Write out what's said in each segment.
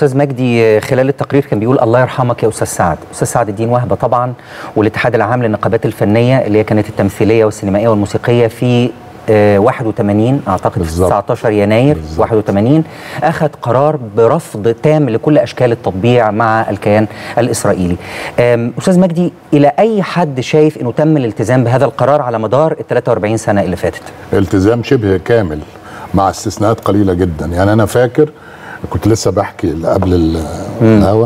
استاذ مجدي خلال التقرير كان بيقول الله يرحمك يا استاذ سعد استاذ سعد الدين وهبه طبعا والاتحاد العام للنقابات الفنيه اللي هي كانت التمثيليه والسينمائيه والموسيقيه في آه، 81 اعتقد في بالظبط. 19 يناير بالظبط. 81 اخذ قرار برفض تام لكل اشكال التطبيع مع الكيان الاسرائيلي. آم، استاذ مجدي الى اي حد شايف انه تم الالتزام بهذا القرار على مدار ال 43 سنه اللي فاتت؟ التزام شبه كامل مع استثناءات قليله جدا يعني انا فاكر كنت لسه بحكي قبل ال- الهوا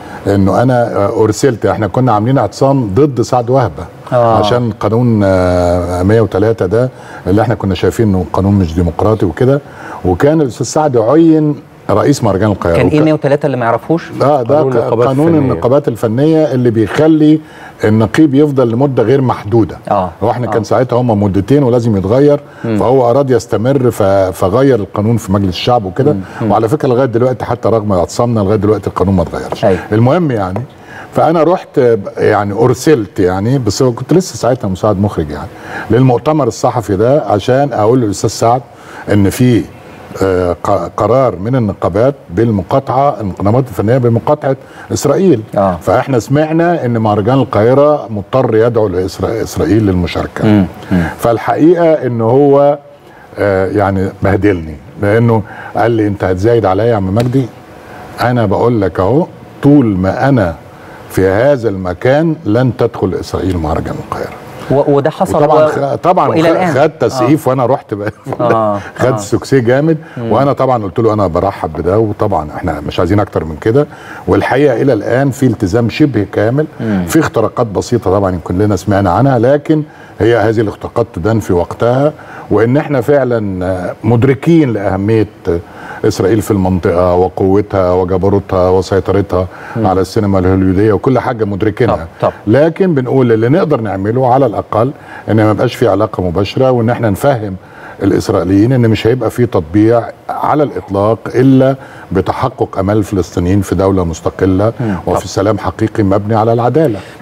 انه انا ارسلت احنا كنا عاملين اعتصام ضد سعد وهبه آه. عشان قانون آه، 103 ده اللي احنا كنا شايفين انه قانون مش ديمقراطي وكده وكان الاستاذ سعد عين رئيس مهرجان القاهره كان ايه وكان- 103 اللي ما يعرفوش؟ اه ده قانون ق- النقابات قانون الفنية. النقابات الفنيه اللي بيخلي النقيب يفضل لمده غير محدوده آه، هو احنا آه. كان ساعتها هم مدتين ولازم يتغير فهو اراد يستمر ف- فغير القانون في مجلس الشعب وكده وعلى فكره لغايه دلوقتي حتى رغم اعتصامنا لغايه دلوقتي القانون ما اتغيرش أيوة. المهم يعني فانا رحت ب- يعني ارسلت يعني بس هو كنت لسه ساعتها مساعد مخرج يعني للمؤتمر الصحفي ده عشان اقول للاستاذ سعد ان في آه، ق- قرار من النقابات بالمقاطعه النقابات الفنيه بمقاطعه اسرائيل آه. فاحنا سمعنا ان مهرجان القاهره مضطر يدعو لاسرائيل للمشاركه فالحقيقه ان هو آه، يعني بهدلني لانه قال لي انت هتزايد عليا يا عم مجدي انا بقول لك اهو طول ما انا في هذا المكان لن تدخل اسرائيل مهرجان القاهره و- وده حصل وطبعا و- خ- طبعا والى خ- الان خد تسقيف وانا رحت بقى آه، خد آه. سكسي جامد وانا طبعا قلت له انا برحب بده وطبعا احنا مش عايزين اكتر من كده والحقيقه الى الان في التزام شبه كامل في اختراقات بسيطه طبعا يمكن لنا سمعنا عنها لكن هي هذه الاختراقات تدان في وقتها وان احنا فعلا آه، مدركين لاهميه آه، اسرائيل في المنطقه وقوتها وجبروتها وسيطرتها على السينما الهوليوديه وكل حاجه مدركينها طب، طب. لكن بنقول اللي نقدر نعمله على الاقل ان ما يبقاش في علاقه مباشره وان احنا نفهم الاسرائيليين ان مش هيبقى في تطبيع على الاطلاق الا بتحقق امال الفلسطينيين في دوله مستقله وفي سلام حقيقي مبني على العداله